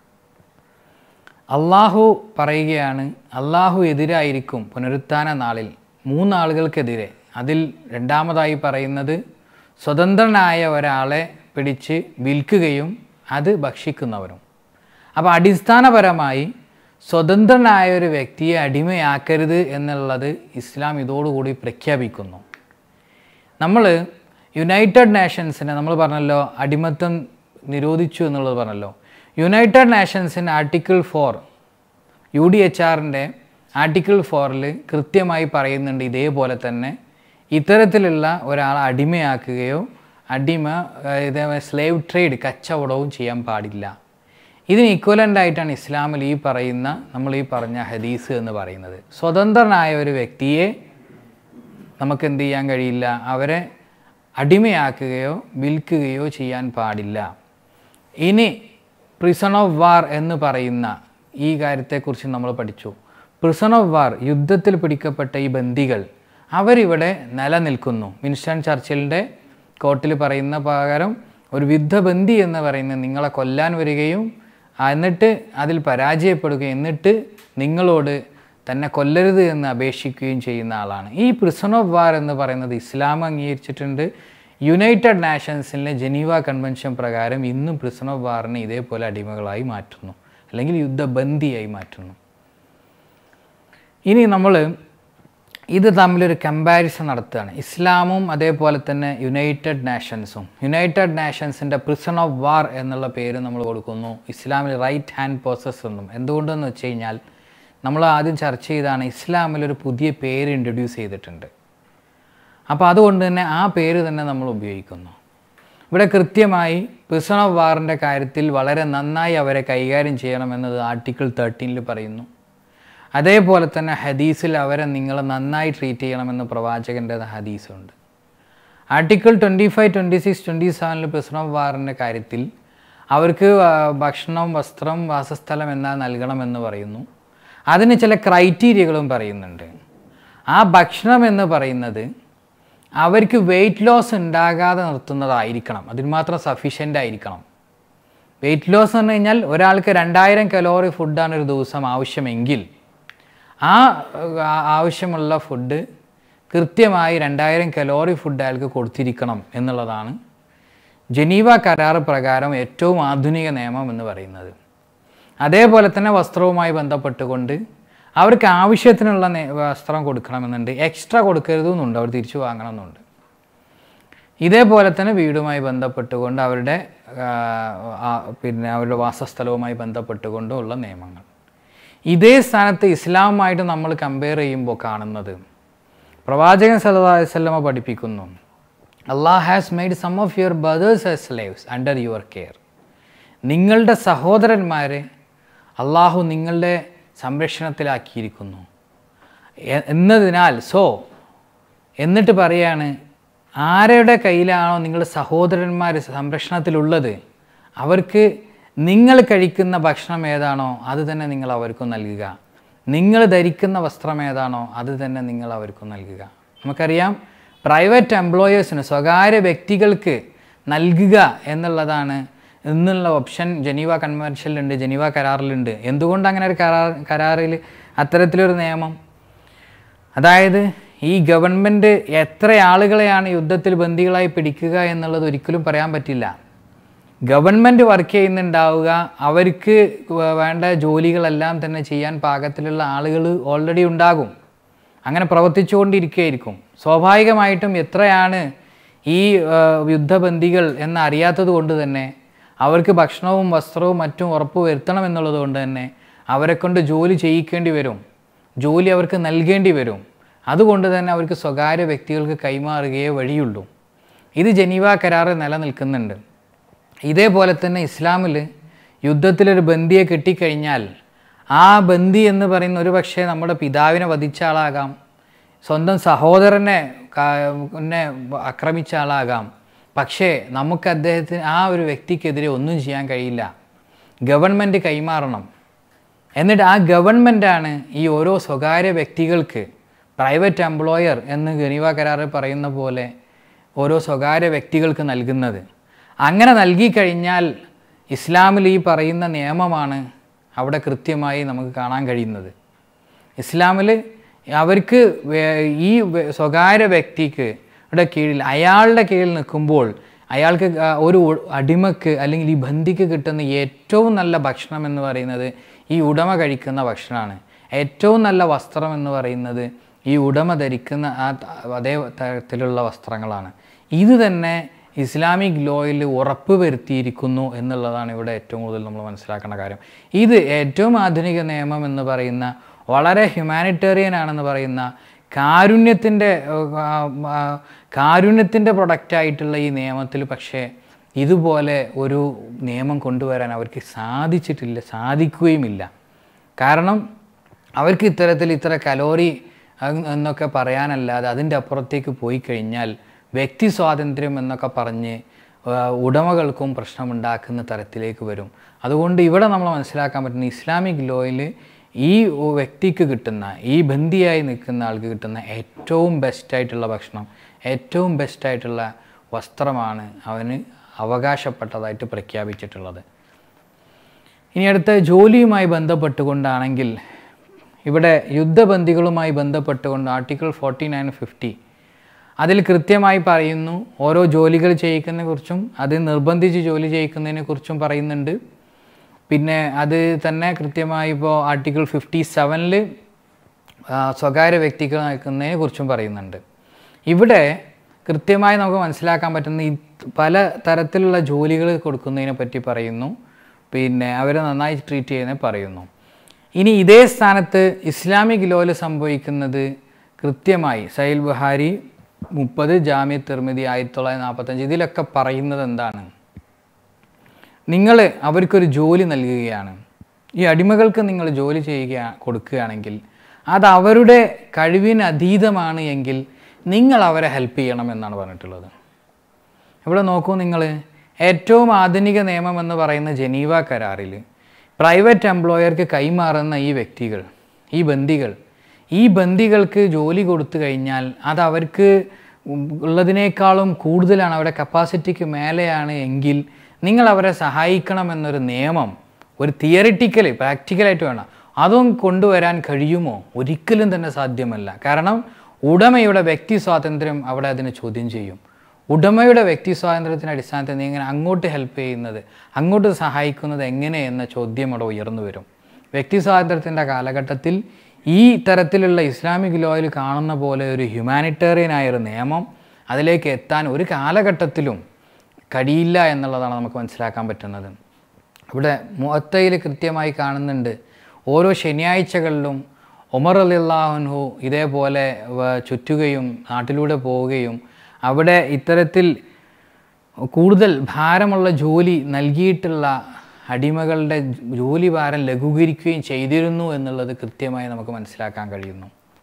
അള്ളാഹു പറയുകയാണ് അള്ളാഹു എതിരായിരിക്കും പുനരുത്ഥാന നാളിൽ മൂന്നാളുകൾക്കെതിരെ അതിൽ രണ്ടാമതായി പറയുന്നത് സ്വതന്ത്രനായ ഒരാളെ പിടിച്ച് വിൽക്കുകയും അത് ഭക്ഷിക്കുന്നവരും അപ്പോൾ അടിസ്ഥാനപരമായി സ്വതന്ത്രനായ ഒരു വ്യക്തിയെ അടിമയാക്കരുത് എന്നുള്ളത് ഇസ്ലാം ഇതോടുകൂടി പ്രഖ്യാപിക്കുന്നു നമ്മൾ യുണൈറ്റഡ് നേഷൻസിനെ നമ്മൾ പറഞ്ഞല്ലോ അടിമത്തം നിരോധിച്ചു എന്നുള്ളത് പറഞ്ഞല്ലോ യുണൈറ്റഡ് നേഷൻസിന് article four U D H ആറിൻ്റെ ആർട്ടിക്കിൾ ഫോറിൽ കൃത്യമായി പറയുന്നുണ്ട് ഇതേപോലെ തന്നെ ഇത്തരത്തിലുള്ള ഒരാളെ അടിമയാക്കുകയോ അടിമ ഏഹ്, ഇതേ സ്ലേവ് ട്രേഡ് കച്ചവടവും ചെയ്യാൻ പാടില്ല ഇതിന് ഇക്വലൻ്റ് ആയിട്ടാണ് ഇസ്ലാമിൽ ഈ പറയുന്ന നമ്മൾ ഈ പറഞ്ഞ ഹദീസ് എന്ന് പറയുന്നത് സ്വതന്ത്രനായ ഒരു വ്യക്തിയെ നമുക്ക് എന്ത് ചെയ്യാൻ കഴിയില്ല അവരെ അടിമയാക്കുകയോ വിൽക്കുകയോ ചെയ്യാൻ പാടില്ല ഇനി പ്രിസൺ ഓഫ് വാർ എന്ന് പറയുന്ന ഈ കാര്യത്തെക്കുറിച്ച് നമ്മൾ പഠിച്ചു പ്രിസൺ ഓഫ് വാർ യുദ്ധത്തിൽ പിടിക്കപ്പെട്ട ഈ ബന്ദികൾ അവരിവിടെ നിലനിൽക്കുന്നു വിൻസ്റ്റൺ ചർച്ചിലിൻ്റെ കോർട്ടിൽ പറയുന്ന പ്രകാരം ഒരു യുദ്ധബന്ദി എന്ന് പറയുന്നത് നിങ്ങളെ കൊല്ലാൻ വരികയും ആ, എന്നിട്ട് അതിൽ പരാജയപ്പെടുകയും എന്നിട്ട് നിങ്ങളോട് തന്നെ കൊല്ലരുത് എന്ന് അപേക്ഷിക്കുകയും ചെയ്യുന്ന ആളാണ് ഈ പ്രിസൺ ഓഫ് വാർ എന്ന് പറയുന്നത് ഇസ്ലാം അംഗീകരിച്ചിട്ടുണ്ട് യുണൈറ്റഡ് നാഷൻസിലെ ജനീവ കൺവെൻഷൻ പ്രകാരം ഇന്നും പ്രിസൺ ഓഫ് വാറിനെ ഇതേപോലെ അടിമകളായി മാറ്റുന്നു അല്ലെങ്കിൽ യുദ്ധബന്ദിയായി മാറ്റുന്നു ഇനി നമ്മൾ ഇത് തമ്മിലൊരു കമ്പാരിസൺ നടത്തുകയാണ് ഇസ്ലാമും അതേപോലെ തന്നെ യുണൈറ്റഡ് നാഷൻസും യുണൈറ്റഡ് നാഷൻസിൻ്റെ പ്രിസൺ ഓഫ് വാർ എന്നുള്ള പേര് നമ്മൾ കൊടുക്കുന്നു ഇസ്ലാമിൽ റൈറ്റ് ഹാൻഡ് പ്രോസസ് എന്നും എന്തുകൊണ്ടെന്ന് വെച്ച് കഴിഞ്ഞാൽ നമ്മൾ ആദ്യം ചർച്ച ചെയ്താണ് ഇസ്ലാമിൽ ഒരു പുതിയ പേര് ഇൻട്രൊഡ്യൂസ് ചെയ്തിട്ടുണ്ട് അപ്പോൾ അതുകൊണ്ട് തന്നെ ആ പേര് തന്നെ നമ്മൾ ഉപയോഗിക്കുന്നു ഇവിടെ കൃത്യമായി പ്രിസൺ ഓഫ് വാറിൻ്റെ കാര്യത്തിൽ വളരെ നന്നായി അവരെ കൈകാര്യം ചെയ്യണമെന്നത് ആർട്ടിക്കിൾ തേർട്ടീനിൽ പറയുന്നു അതേപോലെ തന്നെ ഹദീസിൽ അവരെ നിങ്ങൾ നന്നായി ട്രീറ്റ് ചെയ്യണമെന്ന് പ്രവാചകൻ്റെ ഹദീസുണ്ട് article twenty five twenty six twenty സെവനിൽ പ്രിസൺ ഓഫ് വാറിൻ്റെ കാര്യത്തിൽ അവർക്ക് ആ, ഭക്ഷണം വസ്ത്രം വാസസ്ഥലം എന്നാൽ നൽകണമെന്ന് പറയുന്നു അതിന് ചില ക്രൈറ്റീരിയകളും പറയുന്നുണ്ട് ആ ഭക്ഷണം എന്ന് പറയുന്നത് അവർക്ക് വെയിറ്റ് ലോസ് ഉണ്ടാകാതെ നിർത്തുന്നതായിരിക്കണം അതിന് മാത്രം സഫീഷ്യൻ്റ് ആയിരിക്കണം വെയിറ്റ് ലോസ് എന്ന് പറഞ്ഞു കഴിഞ്ഞാൽ ഒരാൾക്ക് രണ്ടായിരം കലോറി ഫുഡാണ് ഒരു ദിവസം ആവശ്യമെങ്കിൽ ആ ആ- ആവശ്യമുള്ള ഫുഡ് കൃത്യമായി രണ്ടായിരം കലോറി ഫുഡ് അയാൾക്ക് കൊടുത്തിരിക്കണം എന്നുള്ളതാണ് ജനീവ കരാർ പ്രകാരം ഏറ്റവും ആധുനിക നിയമം എന്ന് പറയുന്നത് അതേപോലെ തന്നെ വസ്ത്രവുമായി ബന്ധപ്പെട്ടുകൊണ്ട് അവർക്ക് ആവശ്യത്തിനുള്ള നേ- വസ്ത്രം കൊടുക്കണമെന്നുണ്ട് എക്സ്ട്രാ കൊടുക്കരുതെന്നുണ്ട് അവർ തിരിച്ചു വാങ്ങണമെന്നുണ്ട് ഇതേപോലെ തന്നെ വീടുമായി ബന്ധപ്പെട്ടുകൊണ്ട് അവരുടെ ആ, ആ, പിന്നെ അവരുടെ വാസസ്ഥലവുമായി ബന്ധപ്പെട്ടുകൊണ്ടുള്ള നിയമങ്ങൾ ഇതേ സ്ഥാനത്ത് ഇസ്ലാമുമായിട്ട് നമ്മൾ കമ്പയർ ചെയ്യുമ്പോൾ കാണുന്നത് പ്രവാചകൻ സല്ലല്ലാഹു അലൈഹി വസല്ലമ പഠിപ്പിക്കുന്നു അള്ളാഹ് has made some of your brothers as slaves under your care നിങ്ങളുടെ സഹോദരന്മാരെ അള്ളാഹു നിങ്ങളുടെ സംരക്ഷണത്തിലാക്കിയിരിക്കുന്നു എ- എന്നതിനാൽ സോ എന്നിട്ട് പറയാണ് ആരുടെ കയ്യിലാണോ നിങ്ങളുടെ സഹോദരന്മാർ സംരക്ഷണത്തിലുള്ളത് അവർക്ക് നിങ്ങൾ കഴിക്കുന്ന ഭക്ഷണം ഏതാണോ അത് തന്നെ നിങ്ങൾ അവർക്കും നൽകുക നിങ്ങൾ ധരിക്കുന്ന വസ്ത്രം ഏതാണോ അത് തന്നെ നിങ്ങൾ അവർക്കും നൽകുക നമുക്കറിയാം പ്രൈവറ്റ് എംപ്ലോയേഴ്സിന് സ്വകാര്യ വ്യക്തികൾക്ക് നൽകുക എന്നുള്ളതാണ് എന്നുള്ള ഓപ്ഷൻ ജനീവ കൺവെൻഷനിലുണ്ട് ജനീവ കരാറിലുണ്ട് എന്തുകൊണ്ട് അങ്ങനെ ഒരു കരാർ കരാറിൽ അത്തരത്തിലൊരു നിയമം അതായത് ഈ ഗവൺമെൻറ് എത്ര ആളുകളെയാണ് യുദ്ധത്തിൽ ബന്ദികളായി പിടിക്കുക എന്നുള്ളത് ഒരിക്കലും പറയാൻ പറ്റില്ല ഗവൺമെൻറ് വർക്ക് ചെയ്യുന്നുണ്ടാവുക അവർക്ക് വേ- വേണ്ട ജോലികളെല്ലാം തന്നെ ചെയ്യാൻ പാകത്തിലുള്ള ആളുകൾ ഓൾറെഡി ഉണ്ടാകും അങ്ങനെ പ്രവർത്തിച്ചുകൊണ്ടിരിക്കുകയായിരിക്കും സ്വാഭാവികമായിട്ടും എത്രയാണ് ഈ ആ, യുദ്ധബന്ദികൾ എന്നറിയാത്തത് കൊണ്ട് തന്നെ അവർക്ക് ഭക്ഷണവും വസ്ത്രവും മറ്റും ഉറപ്പ് വരുത്തണം എന്നുള്ളത് കൊണ്ട് തന്നെ അവരെ കൊണ്ട് ജോലി ചെയ്യിക്കേണ്ടി വരും ജോലി അവർക്ക് നൽകേണ്ടി വരും അതുകൊണ്ട് തന്നെ അവർക്ക് സ്വകാര്യ വ്യക്തികൾക്ക് കൈമാറുകയേ വഴിയുള്ളൂ ഇത് ജനീവ കരാറ് നിലനിൽക്കുന്നുണ്ട് ഇതേപോലെ തന്നെ ഇസ്ലാമിൽ യുദ്ധത്തിലൊരു ബന്ദിയെ കിട്ടിക്കഴിഞ്ഞാൽ ആ ബന്ദി എന്ന് പറയുന്ന ഒരു പക്ഷേ നമ്മുടെ പിതാവിനെ വധിച്ച ആളാകാം സ്വന്തം സഹോദരനെ കാ- നെ ആക്രമിച്ച ആളാകാം പക്ഷേ നമുക്ക് അദ്ദേഹത്തിന് ആ ഒരു വ്യക്തിക്കെതിരെ ഒന്നും ചെയ്യാൻ കഴിയില്ല ഗവൺമെൻറ് കൈമാറണം എന്നിട്ട് ആ ഗവൺമെൻറ്റാണ് ഈ ഓരോ സ്വകാര്യ വ്യക്തികൾക്ക് പ്രൈവറ്റ് എംപ്ലോയർ എന്ന് ഗനീവ കരാറിൽ പറയുന്ന പോലെ ഓരോ സ്വകാര്യ വ്യക്തികൾക്ക് നൽകുന്നത് അങ്ങനെ നൽകിക്കഴിഞ്ഞാൽ ഇസ്ലാമിൽ ഈ പറയുന്ന നിയമമാണ് അവിടെ കൃത്യമായി നമുക്ക് കാണാൻ കഴിയുന്നത് ഇസ്ലാമിൽ അവർക്ക് വേ- ഈ വെ- സ്വകാര്യ വ്യക്തിക്ക് യുടെ കീഴിൽ അയാളുടെ കീഴിൽ നിൽക്കുമ്പോൾ അയാൾക്ക് ആ ഒരു ഉ- അടിമക്ക് അല്ലെങ്കിൽ ഈ ബന്ധിക്ക് കിട്ടുന്ന ഏറ്റവും നല്ല ഭക്ഷണം എന്ന് പറയുന്നത് ഈ ഉടമ കഴിക്കുന്ന ഭക്ഷണമാണ് ഏറ്റവും നല്ല വസ്ത്രം എന്ന് പറയുന്നത് ഈ ഉടമ ധരിക്കുന്ന ആ ത- അതേ തരത്തിലുള്ള വസ്ത്രങ്ങളാണ് ഇത് തന്നെ ഇസ്ലാമിക് ലോയിൽ ഉറപ്പ് വരുത്തിയിരിക്കുന്നു എന്നുള്ളതാണ് ഇവിടെ ഏറ്റവും കൂടുതൽ നമ്മൾ മനസ്സിലാക്കേണ്ട കാര്യം ഇത് ഏറ്റവും ആധുനിക നിയമം എന്ന് പറയുന്ന വളരെ ഹ്യൂമാനിറ്റേറിയൻ ആണെന്ന് പറയുന്ന കാരുണ്യത്തിൻ്റെ കാരുണ്യത്തിൻ്റെ പ്രൊഡക്റ്റായിട്ടുള്ള ഈ നിയമത്തിൽ പക്ഷേ ഇതുപോലെ ഒരു നിയമം കൊണ്ടുവരാൻ അവർക്ക് സാധിച്ചിട്ടില്ല സാധിക്കുകയുമില്ല കാരണം അവർക്ക് ഇത്തരത്തിൽ ഇത്ര കലോറി അങ് എന്നൊക്കെ പറയാനല്ലാതെ അതിൻ്റെ അപ്പുറത്തേക്ക് പോയി കഴിഞ്ഞാൽ വ്യക്തി സ്വാതന്ത്ര്യം എന്നൊക്കെ പറഞ്ഞ് ആ, ഉടമകൾക്കും പ്രശ്നമുണ്ടാക്കുന്ന തരത്തിലേക്ക് വരും അതുകൊണ്ട് ഇവിടെ നമ്മൾ മനസ്സിലാക്കാൻ പറ്റുന്ന ഇസ്ലാമിക് ലോയിൽ ഈ വ്യക്തിക്ക് കിട്ടുന്ന ഈ ബന്ദിയായി നിൽക്കുന്ന ആൾക്ക് കിട്ടുന്ന ഏറ്റവും ബെസ്റ്റായിട്ടുള്ള ഭക്ഷണം ഏറ്റവും ബെസ്റ്റായിട്ടുള്ള വസ്ത്രമാണ് അവന് അവകാശപ്പെട്ടതായിട്ട് പ്രഖ്യാപിച്ചിട്ടുള്ളത് ഇനി അടുത്ത ജോലിയുമായി ബന്ധപ്പെട്ടുകൊണ്ടാണെങ്കിൽ ഇവിടെ യുദ്ധബന്ദികളുമായി ബന്ധപ്പെട്ടുകൊണ്ട് ആർട്ടിക്കിൾ ഫോർട്ടി നയൻ ഫിഫ്റ്റി അതിൽ കൃത്യമായി പറയുന്നു ഓരോ ജോലികൾ ചെയ്യിക്കുന്നതിനെ കുറിച്ചും അത് നിർബന്ധിച്ച് ജോലി ചെയ്യിക്കുന്നതിനെ കുറിച്ചും പറയുന്നുണ്ട് പിന്നെ അത് തന്നെ കൃത്യമായി ഇപ്പോൾ ആർട്ടിക്കിൾ ഫിഫ്റ്റി സെവനിൽ സ്വകാര്യ വ്യക്തികൾ നിൽക്കുന്നതിനെ കുറിച്ചും പറയുന്നുണ്ട് ഇവിടെ കൃത്യമായി നമുക്ക് മനസ്സിലാക്കാൻ പറ്റുന്ന ഈ പല തരത്തിലുള്ള ജോലികൾ കൊടുക്കുന്നതിനെ പറ്റി പറയുന്നു പിന്നെ അവരെ നന്നായി ട്രീറ്റ് ചെയ്യുന്നതിനെ പറയുന്നു ഇനി ഇതേ സ്ഥാനത്ത് ഇസ്ലാമിക് ലോയിൽ സംഭവിക്കുന്നത് കൃത്യമായി സൈൽ ബുഹാരി മുപ്പത് ജാമ്യ തിർമിതി ആയിരത്തി തൊള്ളായിരത്തി നാൽപ്പത്തഞ്ച് ഇതിലൊക്കെ പറയുന്നത് എന്താണ് നിങ്ങൾ അവർക്കൊരു ജോലി നൽകുകയാണ് ഈ അടിമകൾക്ക് നിങ്ങൾ ജോലി ചെയ്യുക കൊടുക്കുകയാണെങ്കിൽ അത് അവരുടെ കഴിവിന് അതീതമാണ് എങ്കിൽ നിങ്ങൾ അവരെ ഹെൽപ്പ് ചെയ്യണം എന്നാണ് പറഞ്ഞിട്ടുള്ളത് ഇവിടെ നോക്കൂ നിങ്ങൾ ഏറ്റവും ആധുനിക നിയമം എന്ന് പറയുന്ന ജനീവ കരാറിൽ പ്രൈവറ്റ് എംപ്ലോയർക്ക് കൈമാറുന്ന ഈ വ്യക്തികൾ ഈ ബന്ദികൾ ഈ ബന്ദികൾക്ക് ജോലി കൊടുത്തു കഴിഞ്ഞാൽ അത് അവർക്ക് ഉള്ളതിനേക്കാളും കൂടുതലാണ് അവരുടെ കപ്പാസിറ്റിക്ക് മേലെയാണ് എങ്കിൽ നിങ്ങൾ അവരെ സഹായിക്കണം എന്നൊരു നിയമം ഒരു തിയറിറ്റിക്കലി പ്രാക്ടിക്കലായിട്ട് വേണം അതും കൊണ്ടുവരാൻ കഴിയുമോ ഒരിക്കലും തന്നെ സാധ്യമല്ല കാരണം ഉടമയുടെ വ്യക്തി സ്വാതന്ത്ര്യം അവിടെ അതിനെ ചോദ്യം ചെയ്യും ഉടമയുടെ വ്യക്തി സ്വാതന്ത്ര്യത്തിൻ്റെ അടിസ്ഥാനത്തിൽ നീ ഇങ്ങനെ അങ്ങോട്ട് ഹെൽപ്പ് ചെയ്യുന്നത് അങ്ങോട്ട് സഹായിക്കുന്നത് എങ്ങനെ എന്ന ചോദ്യം അവിടെ ഉയർന്നു വരും വ്യക്തി സ്വാതന്ത്ര്യത്തിൻ്റെ കാലഘട്ടത്തിൽ ഈ തരത്തിലുള്ള ഇസ്ലാമിക് ലോയിൽ കാണുന്ന പോലെ ഒരു ഹ്യൂമാനിറ്റേറിയൻ ആയൊരു നിയമം അതിലേക്ക് എത്താൻ ഒരു കാലഘട്ടത്തിലും കഴിയില്ല എന്നുള്ളതാണ് നമുക്ക് മനസ്സിലാക്കാൻ പറ്റുന്നത് ഇവിടെ മുഅത്തയിൽ കൃത്യമായി കാണുന്നുണ്ട് ഓരോ ശനിയാഴ്ചകളിലും ഉമർ അലിള്ളാഹുൻഹു ഇതേപോലെ വ- ചുറ്റുകയും നാട്ടിലൂടെ പോവുകയും അവിടെ ഇത്തരത്തിൽ കൂടുതൽ ഭാരമുള്ള ജോലി നൽകിയിട്ടുള്ള അടിമകളുടെ ജോലി ഭാരം ലഘൂകരിക്കുകയും ചെയ്തിരുന്നു എന്നുള്ളത് കൃത്യമായി നമുക്ക് മനസ്സിലാക്കാൻ കഴിയുന്നു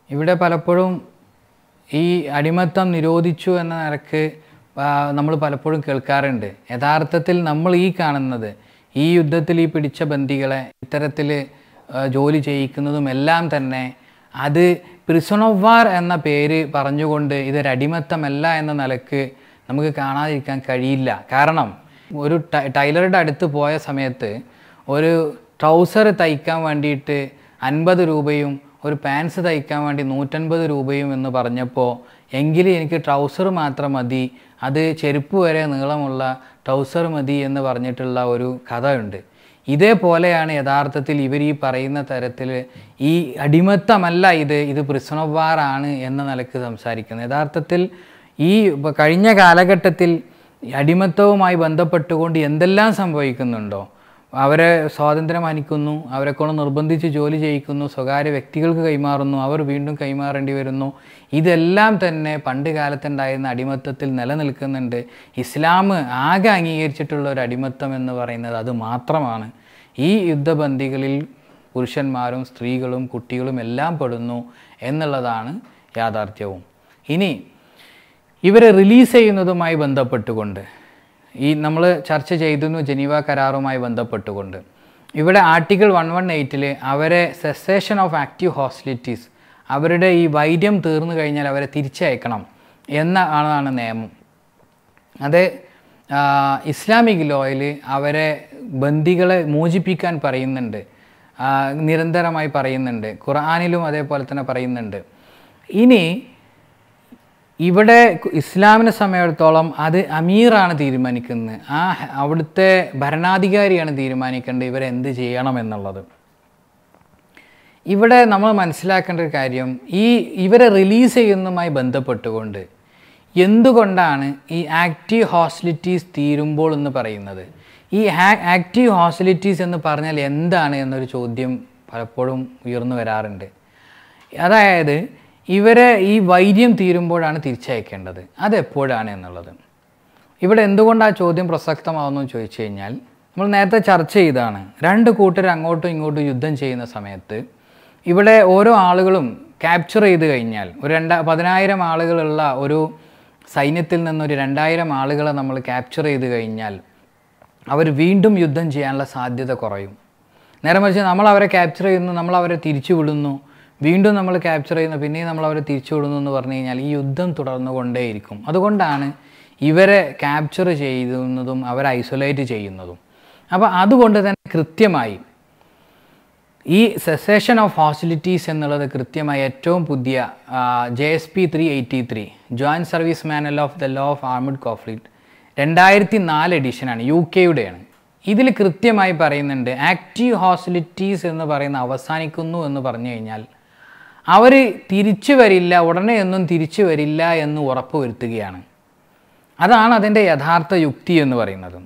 ഇവിടെ പലപ്പോഴും ഈ അടിമത്തം നിരോധിച്ചു എന്ന നിലക്ക് നമ്മൾ പലപ്പോഴും കേൾക്കാറുണ്ട് യഥാർത്ഥത്തിൽ നമ്മൾ ഈ കാണുന്നത് ഈ യുദ്ധത്തിൽ ഈ പിടിച്ച ബന്ദികളെ ഇത്തരത്തിൽ ജോലി ചെയ്യിക്കുന്നതും എല്ലാം തന്നെ അത് പ്രിസൺ ഓഫ് വാർ എന്ന പേര് പറഞ്ഞുകൊണ്ട് ഇതൊരു അടിമത്തമല്ല എന്ന നിലക്ക് നമുക്ക് കാണാതിരിക്കാൻ കഴിയില്ല കാരണം ഒരു ടൈ- ടൈലറുടെ അടുത്ത് പോയ സമയത്ത് ഒരു ട്രൗസർ തയ്ക്കാൻ വേണ്ടിയിട്ട് അൻപത് രൂപയും ഒരു പാൻസ് തയ്ക്കാൻ വേണ്ടി നൂറ്റൻപത് രൂപയും എന്ന് പറഞ്ഞപ്പോൾ എങ്കിലും എനിക്ക് ട്രൗസർ മാത്രം മതി അത് ചെരുപ്പ് വരെ നീളമുള്ള ട്രൗസർ മതി എന്ന് പറഞ്ഞിട്ടുള്ള ഒരു കഥയുണ്ട് ഇതേപോലെയാണ് യഥാർത്ഥത്തിൽ ഇവർ ഈ പറയുന്ന തരത്തിൽ ഈ അടിമത്തമല്ല ഇത് ഇത് പ്രിസൺ ഓഫ് വാർ ആണ് എന്ന നിലക്ക് സംസാരിക്കുന്നത് യഥാർത്ഥത്തിൽ ഈ ഇപ്പൊ കഴിഞ്ഞ കാലഘട്ടത്തിൽ ഈ അടിമത്തവുമായി ബന്ധപ്പെട്ടുകൊണ്ട് എന്തെല്ലാം സംഭവിക്കുന്നുണ്ടോ അവരെ സ്വാതന്ത്ര്യം ഹനിക്കുന്നു അവരെ കൊണ്ട് നിർബന്ധിച്ച് ജോലി ചെയ്യിക്കുന്നു സ്വകാര്യ വ്യക്തികൾക്ക് കൈമാറുന്നു അവർ വീണ്ടും കൈമാറേണ്ടി വരുന്നു ഇതെല്ലാം തന്നെ പണ്ട് കാലത്തുണ്ടായിരുന്ന അടിമത്തത്തിൽ നിലനിൽക്കുന്നുണ്ട് ഇസ്ലാം ആകെ അംഗീകരിച്ചിട്ടുള്ള ഒരു അടിമത്തം എന്ന് പറയുന്നത് അത് മാത്രമാണ് ഈ യുദ്ധബന്ദികളിൽ പുരുഷന്മാരും സ്ത്രീകളും കുട്ടികളും എല്ലാം പെടുന്നു എന്നുള്ളതാണ് യാഥാർത്ഥ്യവും ഇനി ഇവരെ റിലീസ് ചെയ്യുന്നതുമായി ബന്ധപ്പെട്ടുകൊണ്ട് ഈ നമ്മൾ ചർച്ച ചെയ്തിരുന്നു ജനീവ കരാറുമായി ബന്ധപ്പെട്ടുകൊണ്ട് ഇവിടെ ആർട്ടിക്കിൾ വൺ വൺ എയ്റ്റിൽ അവരെ സെസേഷൻ ഓഫ് ആക്റ്റീവ് ഹോസ്റ്റിലിറ്റീസ് അവരുടെ ഈ വൈദ്യം തീർന്നു കഴിഞ്ഞാൽ അവരെ തിരിച്ചയക്കണം എന്ന ആണ് നിയമം അത് ആ, ഇസ്ലാമിക് ലോയിൽ അവരെ ബന്ദികളെ മോചിപ്പിക്കാൻ പറയുന്നുണ്ട് ആ, നിരന്തരമായി പറയുന്നുണ്ട് ഖുർആാനിലും അതേപോലെ തന്നെ പറയുന്നുണ്ട് ഇനി ഇവിടെ കു- ഇസ്ലാമിനെ സമയത്തോളം അത് അമീറാണ് തീരുമാനിക്കുന്നത് ആ ഹ- അവിടുത്തെ ഭരണാധികാരിയാണ് തീരുമാനിക്കേണ്ടത് ഇവരെന്ത് ചെയ്യണം എന്നുള്ളത് ഇവിടെ നമ്മൾ മനസ്സിലാക്കേണ്ട ഒരു കാര്യം ഈ ഇവരെ റിലീസ് ചെയ്യുന്നതുമായി ബന്ധപ്പെട്ടുകൊണ്ട് എന്തുകൊണ്ടാണ് ഈ ആക്റ്റീവ് ഹോസ്റ്റിലിറ്റീസ് തീരുമ്പോൾ എന്ന് പറയുന്നത് ഈ ആക്റ്റീവ് ഹോസ്റ്റിലിറ്റീസ് എന്ന് പറഞ്ഞാൽ എന്താണ് എന്നൊരു ചോദ്യം പലപ്പോഴും ഉയർന്നു വരാറുണ്ട് അതായത് ഇവരെ ഈ വൈദ്യം തീരുമ്പോഴാണ് തിരിച്ചയക്കേണ്ടത് അതെപ്പോഴാണ് എന്നുള്ളത് ഇവിടെ എന്തുകൊണ്ട് ആ ചോദ്യം പ്രസക്തമാവുന്നു എന്ന് ചോദിച്ചു കഴിഞ്ഞാൽ നമ്മൾ നേരത്തെ ചർച്ച ചെയ്താണ് രണ്ട് കൂട്ടർ അങ്ങോട്ടും ഇങ്ങോട്ടും യുദ്ധം ചെയ്യുന്ന സമയത്ത് ഇവിടെ ഓരോ ആളുകളും ക്യാപ്ചർ ചെയ്ത് കഴിഞ്ഞാൽ ഒരു രണ്ട പതിനായിരം ആളുകളുള്ള ഒരു സൈന്യത്തിൽ നിന്നൊരു രണ്ടായിരം ആളുകളെ നമ്മൾ ക്യാപ്ചർ ചെയ്ത് കഴിഞ്ഞാൽ അവർ വീണ്ടും യുദ്ധം ചെയ്യാനുള്ള സാധ്യത കുറയും നേരെ മറിച്ച് നമ്മൾ അവരെ ക്യാപ്ചർ ചെയ്യുന്നു നമ്മൾ അവരെ തിരിച്ചു വിടുന്നു വീണ്ടും നമ്മൾ ക്യാപ്ചർ ചെയ്യുന്നു പിന്നെയും നമ്മൾ അവരെ തിരിച്ചു വിടുന്നു എന്ന് പറഞ്ഞു കഴിഞ്ഞാൽ ഈ യുദ്ധം തുടർന്നുകൊണ്ടേയിരിക്കും അതുകൊണ്ടാണ് ഇവരെ ക്യാപ്ചർ ചെയ്യുന്നതും അവരെ ഐസൊലേറ്റ് ചെയ്യുന്നതും അപ്പോൾ അതുകൊണ്ട് തന്നെ കൃത്യമായി ഈ സെസേഷൻ ഓഫ് ഹോസ്റ്റിലിറ്റീസ് എന്നുള്ളത് കൃത്യമായി ഏറ്റവും പുതിയ J S P three eighty three joint service manual of the law of armed conflict രണ്ടായിരത്തി നാല് എഡിഷനാണ് യു കെയുടെയാണ് ഇതിൽ കൃത്യമായി പറയുന്നുണ്ട് ആക്റ്റീവ് ഹോസ്റ്റിലിറ്റീസ് എന്ന് പറയുന്ന അവസാനിക്കുന്നു എന്ന് പറഞ്ഞു കഴിഞ്ഞാൽ അവർ തിരിച്ചു വരില്ല ഉടനെ ഒന്നും തിരിച്ചു വരില്ല എന്ന് ഉറപ്പ് വരുത്തുകയാണ് അതാണ് അതിൻ്റെ യഥാർത്ഥ യുക്തി എന്ന് പറയുന്നത്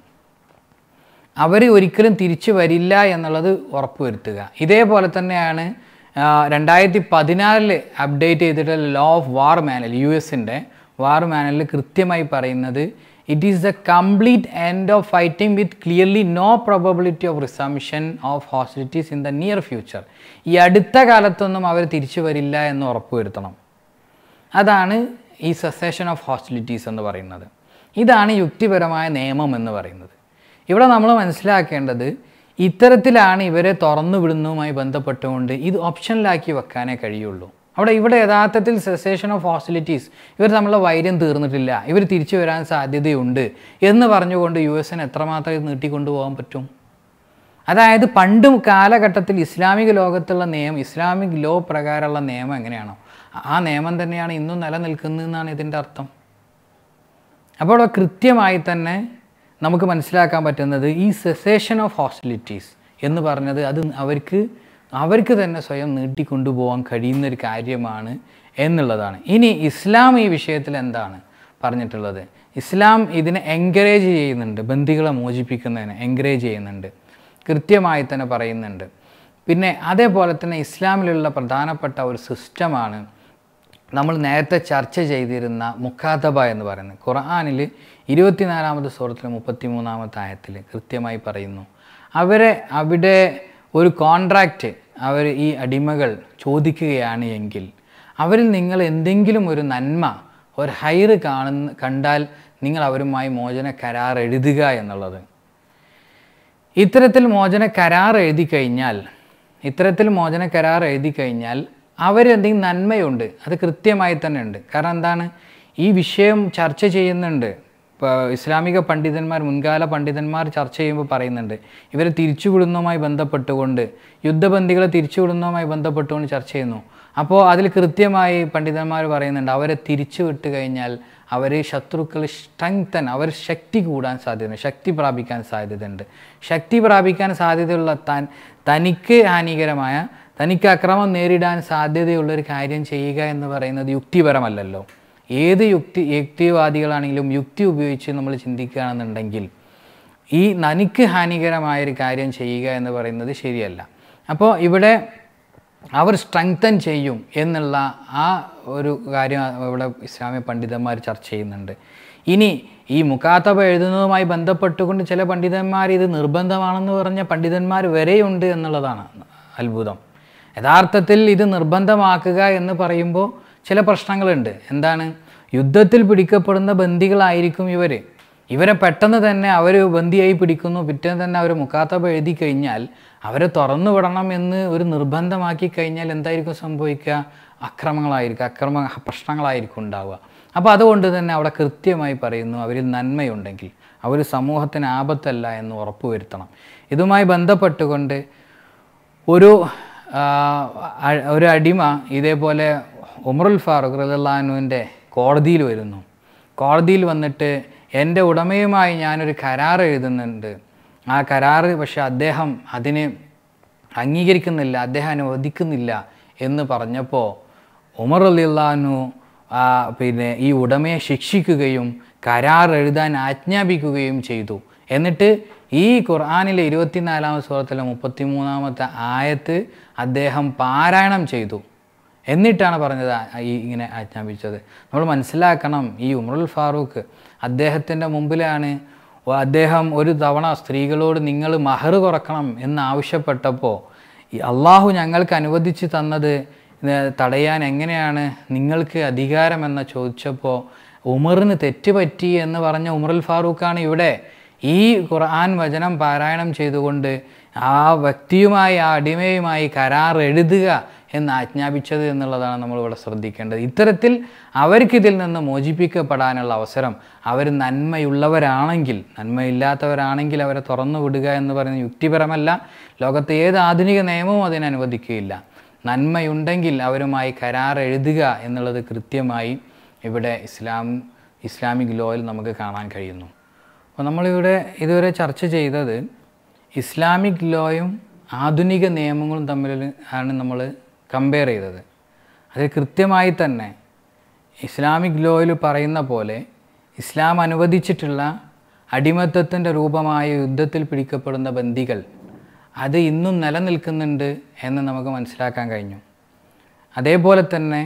അവർ ഒരിക്കലും തിരിച്ചു വരില്ല എന്നുള്ളത് ഉറപ്പുവരുത്തുക ഇതേപോലെ തന്നെയാണ് ആ, രണ്ടായിരത്തി പതിനാറിൽ അപ്ഡേറ്റ് ചെയ്തിട്ടുള്ള law of war manual U എസിൻ്റെ വാർ മാനുവലിൽ കൃത്യമായി പറയുന്നത് it is the complete end of fighting with clearly no probability of resumption of hostilities in the near future ഈ അടുത്ത കാലത്തൊന്നും അവർ തിരിച്ചു വരില്ല എന്ന് ഉറപ്പുവരുത്തണം അതാണ് ഈ സെസേഷൻ ഓഫ് ഹോസ്റ്റിലിറ്റീസ് എന്ന് പറയുന്നത് ഇതാണ് യുക്തിപരമായ നിയമം എന്ന് പറയുന്നത് ഇവിടെ നമ്മൾ മനസ്സിലാക്കേണ്ടത് ഇത്തരത്തിലാണ് ഇവരെ തുറന്നു വിടുന്നതുമായി ബന്ധപ്പെട്ടുകൊണ്ട് ഇത് ഓപ്ഷനിലാക്കി വെക്കാനേ കഴിയുള്ളൂ അവിടെ ഇവിടെ യഥാർത്ഥത്തിൽ സെസേഷൻ ഓഫ് ഹോസ്റ്റിലിറ്റീസ് ഇവർ നമ്മളുടെ വൈര്യം തീർന്നിട്ടില്ല ഇവർ തിരിച്ചു വരാൻ സാധ്യതയുണ്ട് എന്ന് പറഞ്ഞുകൊണ്ട് യു എസിന് എത്രമാത്രം ഇത് നീട്ടിക്കൊണ്ടുപോകാൻ പറ്റും അതായത് പണ്ട് കാലഘട്ടത്തിൽ ഇസ്ലാമിക ലോകത്തുള്ള നിയമം ഇസ്ലാമിക് ലോ പ്രകാരമുള്ള നിയമം എങ്ങനെയാണോ ആ നിയമം തന്നെയാണ് ഇന്നും നിലനിൽക്കുന്നതെന്നാണ് ഇതിൻ്റെ അർത്ഥം അപ്പോൾ അവിടെ കൃത്യമായി തന്നെ നമുക്ക് മനസ്സിലാക്കാൻ പറ്റുന്നത് ഈ സെസേഷൻ ഓഫ് ഹോസ്റ്റിലിറ്റീസ് എന്ന് പറഞ്ഞത് അത് അവർക്ക് അവർക്ക് തന്നെ സ്വയം നീട്ടിക്കൊണ്ടുപോകാൻ കഴിയുന്ന ഒരു കാര്യമാണ് എന്നുള്ളതാണ് ഇനി ഇസ്ലാം ഈ വിഷയത്തിൽ എന്താണ് പറഞ്ഞിട്ടുള്ളത് ഇസ്ലാം ഇതിനെ എൻകറേജ് ചെയ്യുന്നുണ്ട് ബന്ദികളെ മോചിപ്പിക്കുന്നതിന് എൻകറേജ് ചെയ്യുന്നുണ്ട് കൃത്യമായി തന്നെ പറയുന്നുണ്ട് പിന്നെ അതേപോലെ തന്നെ ഇസ്ലാമിലുള്ള പ്രധാനപ്പെട്ട ഒരു സിസ്റ്റമാണ് നമ്മൾ നേരത്തെ ചർച്ച ചെയ്തിരുന്ന മുഖാതബ എന്ന് പറയുന്നത് ഖുർആാനിൽ ഇരുപത്തിനാലാമത് സൂറത്തിൽ മുപ്പത്തി മൂന്നാമത്തെ ആയത്തിൽ കൃത്യമായി പറയുന്നു അവരെ അവിടെ ഒരു കോൺട്രാക്റ്റ് അവർ ഈ അടിമകൾ ചോദിക്കുകയാണ് എങ്കിൽ അവരിൽ നിങ്ങൾ എന്തെങ്കിലും ഒരു നന്മ ഒരു ഹൈറ് കാണുന്ന കണ്ടാൽ നിങ്ങൾ അവരുമായി മോചന കരാർ എഴുതുക എന്നുള്ളത് ഇത്തരത്തിൽ മോചന കരാർ എഴുതി കഴിഞ്ഞാൽ ഇത്തരത്തിൽ മോചന കരാർ എഴുതി കഴിഞ്ഞാൽ അവരെന്തെങ്കിലും നന്മയുണ്ട് അത് കൃത്യമായി തന്നെ ഉണ്ട് കാരണം എന്താണ് ഈ വിഷയം ചർച്ച ചെയ്യുന്നുണ്ട് ഇപ്പോൾ ഇസ്ലാമിക പണ്ഡിതന്മാർ മുൻകാല പണ്ഡിതന്മാർ ചർച്ച ചെയ്യുമ്പോൾ പറയുന്നുണ്ട് ഇവർ തിരിച്ചുവിടുന്നതുമായി ബന്ധപ്പെട്ടുകൊണ്ട് യുദ്ധബന്ദികളെ തിരിച്ചുവിടുന്നതുമായി ബന്ധപ്പെട്ടുകൊണ്ട് ചർച്ച ചെയ്യുന്നു അപ്പോൾ അതിൽ കൃത്യമായി പണ്ഡിതന്മാർ പറയുന്നുണ്ട് അവരെ തിരിച്ചു വിട്ട് കഴിഞ്ഞാൽ അവർ ശത്രുക്കൾ സ്ട്രെങ്തൻ അവർ ശക്തി കൂടാൻ സാധ്യതയുണ്ട് ശക്തി പ്രാപിക്കാൻ സാധ്യതയുണ്ട് ശക്തി പ്രാപിക്കാൻ സാധ്യതയുള്ള താൻ തനിക്ക് ഹാനികരമായ തനിക്ക് അക്രമം നേരിടാൻ സാധ്യതയുള്ള ഒരു കാര്യം ചെയ്യുക എന്ന് പറയുന്നത് യുക്തിപരമല്ലല്ലോ ഏത് യുക്തി യുക്തിവാദികളാണെങ്കിലും യുക്തി ഉപയോഗിച്ച് നമ്മൾ ചിന്തിക്കുകയാണെന്നുണ്ടെങ്കിൽ ഈ നനിക്ക് ഹാനികരമായൊരു കാര്യം ചെയ്യുക എന്ന് പറയുന്നത് ശരിയല്ല അപ്പോൾ ഇവിടെ അവർ സ്ട്രെങ്തൻ ചെയ്യും എന്നുള്ള ആ ഒരു കാര്യം ഇവിടെ ഇസ്ലാമിക പണ്ഡിതന്മാർ ചർച്ച ചെയ്യുന്നുണ്ട് ഇനി ഈ മുക്കാത്തബ എഴുതുന്നതുമായി ബന്ധപ്പെട്ടുകൊണ്ട് ചില പണ്ഡിതന്മാർ ഇത് നിർബന്ധമാണെന്ന് പറഞ്ഞ പണ്ഡിതന്മാർ വരെയുണ്ട് എന്നുള്ളതാണ് അത്ഭുതം യഥാർത്ഥത്തിൽ ഇത് നിർബന്ധമാക്കുക എന്ന് പറയുമ്പോൾ ചില പ്രശ്നങ്ങളുണ്ട് എന്താണ് യുദ്ധത്തിൽ പിടിക്കപ്പെടുന്ന ബന്ദികളായിരിക്കും ഇവർ ഇവരെ പെട്ടെന്ന് തന്നെ അവർ ബന്ദിയായി പിടിക്കുന്നു പിറ്റേന്ന് തന്നെ അവർ മുക്കാത്തബ എഴുതി കഴിഞ്ഞാൽ അവരെ തുറന്നു വിടണം എന്ന് ഒരു നിർബന്ധമാക്കി കഴിഞ്ഞാൽ എന്തായിരിക്കും സംഭവിക്കുക അക്രമങ്ങളായിരിക്കും അക്രമ പ്രശ്നങ്ങളായിരിക്കും ഉണ്ടാവുക അപ്പോൾ അതുകൊണ്ട് തന്നെ അവിടെ കൃത്യമായി പറയുന്നു അവരിൽ നന്മയുണ്ടെങ്കിൽ അവർ സമൂഹത്തിന് ആപത്തല്ല എന്ന് ഉറപ്പുവരുത്തണം ഇതുമായി ബന്ധപ്പെട്ടുകൊണ്ട് ഒരു ആ, അ- ഒരു അടിമ ഇതേപോലെ ഉമറുൽ ഫാറൂഖ് റലാനുവിൻ്റെ കോടതിയിൽ വരുന്നു കോടതിയിൽ വന്നിട്ട് എൻ്റെ ഉടമയുമായി ഞാനൊരു കരാർ എഴുതുന്നുണ്ട് ആ കരാറ് പക്ഷെ അദ്ദേഹം അതിന് അംഗീകരിക്കുന്നില്ല അദ്ദേഹം അനുവദിക്കുന്നില്ല എന്ന് പറഞ്ഞപ്പോൾ ഉമർ അലിള്ളാനു പിന്നെ ഈ ഉടമയെ ശിക്ഷിക്കുകയും കരാർ എഴുതാൻ ആജ്ഞാപിക്കുകയും ചെയ്തു എന്നിട്ട് ഈ ഖുർആാനിലെ ഇരുപത്തിനാലാമത്തെ സൂറത്തിലെ മുപ്പത്തിമൂന്നാമത്തെ ആയത്ത് അദ്ദേഹം പാരായണം ചെയ്തു എന്നിട്ടാണ് പറഞ്ഞത് ആ- ഈ ഇങ്ങനെ ആജ്ഞാപിച്ചത് നമ്മൾ മനസ്സിലാക്കണം ഈ ഉമറുൽ ഫാറൂഖ് അദ്ദേഹത്തിൻ്റെ മുമ്പിലാണ് ഒ- അദ്ദേഹം ഒരു തവണ സ്ത്രീകളോട് നിങ്ങൾ മഹർ കുറക്കണം എന്ന് ആവശ്യപ്പെട്ടപ്പോൾ ഈ അള്ളാഹു ഞങ്ങൾക്ക് അനുവദിച്ച് തന്നത് ഇത് തടയാൻ എങ്ങനെയാണ് നിങ്ങൾക്ക് അധികാരമെന്ന് ചോദിച്ചപ്പോൾ ഉമറിന് തെറ്റുപറ്റി എന്ന് പറഞ്ഞ ഉമറുൽ ഫാറൂഖാണ് ഇവിടെ ഈ ഖുർആൻ വചനം പാരായണം ചെയ്തുകൊണ്ട് ആ വ്യക്തിയുമായി ആ അടിമയുമായി കരാർ എഴുതുക എന്ന് ആജ്ഞാപിച്ചത് എന്നുള്ളതാണ് നമ്മളിവിടെ ശ്രദ്ധിക്കേണ്ടത് ഇത്തരത്തിൽ അവർക്കിതിൽ നിന്ന് മോചിപ്പിക്കപ്പെടാനുള്ള അവസരം അവർ നന്മയുള്ളവരാണെങ്കിൽ നന്മയില്ലാത്തവരാണെങ്കിൽ അവരെ തുറന്നു വിടുക എന്ന് പറയുന്നത് യുക്തിപരമല്ല ലോകത്തെ ഏത് ആധുനിക നിയമവും അതിനെ അനുവദിക്കുകയില്ല നന്മയുണ്ടെങ്കിൽ അവരുമായി കരാർ എഴുതുക എന്നുള്ളത് കൃത്യമായി ഇവിടെ ഇസ്ലാം ഇസ്ലാമിക് ലോയിൽ നമുക്ക് കാണാൻ കഴിയുന്നു അപ്പോൾ നമ്മളിവിടെ ഇതുവരെ ചർച്ച ചെയ്തത് ഇസ്ലാമിക് ലോയും ആധുനിക നിയമങ്ങളും തമ്മിൽ ആണ് നമ്മൾ കമ്പയർ ചെയ്തത് അതിൽ കൃത്യമായി തന്നെ ഇസ്ലാമിക് ലോയിൽ പറയുന്ന പോലെ ഇസ്ലാം അനുവദിച്ചിട്ടുള്ള അടിമത്തത്തിൻ്റെ രൂപമായ യുദ്ധത്തിൽ പിടിക്കപ്പെടുന്ന ബന്ദികൾ അത് ഇന്നും നിലനിൽക്കുന്നുണ്ട് എന്ന് നമുക്ക് മനസ്സിലാക്കാൻ കഴിഞ്ഞു അതേപോലെ തന്നെ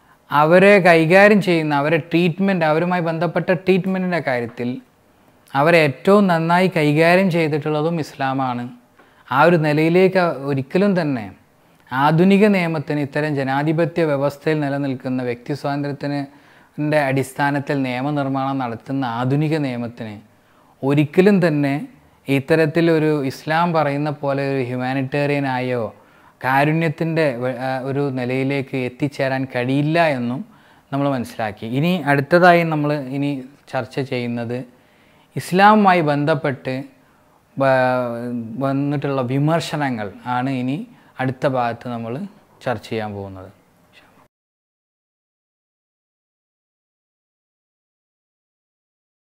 അവരെ കൈകാര്യം ചെയ്യുന്ന അവരെ ട്രീറ്റ്മെൻറ്റ് അവരുമായി ബന്ധപ്പെട്ട ട്രീറ്റ്മെൻറ്റിൻ്റെ കാര്യത്തിൽ അവരെ ഏറ്റവും നന്നായി കൈകാര്യം ചെയ്തിട്ടുള്ളതും ഇസ്ലാമാണ് ആ ഒരു നിലയിലേക്ക് ഒരിക്കലും തന്നെ ആധുനിക നിയമത്തിന് ഇത്തരം ജനാധിപത്യ വ്യവസ്ഥയിൽ നിലനിൽക്കുന്ന വ്യക്തി സ്വാതന്ത്ര്യത്തിന് ൻ്റെ അടിസ്ഥാനത്തിൽ നിയമനിർമ്മാണം നടത്തുന്ന ആധുനിക നിയമത്തിന് ഒരിക്കലും തന്നെ ഇത്തരത്തിൽ ഒരു ഇസ്ലാം പറയുന്ന പോലെ ഒരു ഹ്യൂമാനിറ്റേറിയൻ ആയോ കാരുണ്യത്തിൻ്റെ വ- ആ, ഒരു നിലയിലേക്ക് എത്തിച്ചേരാൻ കഴിയില്ല എന്നും നമ്മൾ മനസ്സിലാക്കി ഇനി അടുത്തതായി നമ്മൾ ഇനി ചർച്ച ചെയ്യുന്നത് ഇസ്ലാമുമായി ബന്ധപ്പെട്ട് വ- വന്നിട്ടുള്ള വിമർശനങ്ങൾ ആണ് ഇനി അടുത്ത ഭാഗത്ത് നമ്മൾ ചർച്ച ചെയ്യാൻ പോകുന്നത്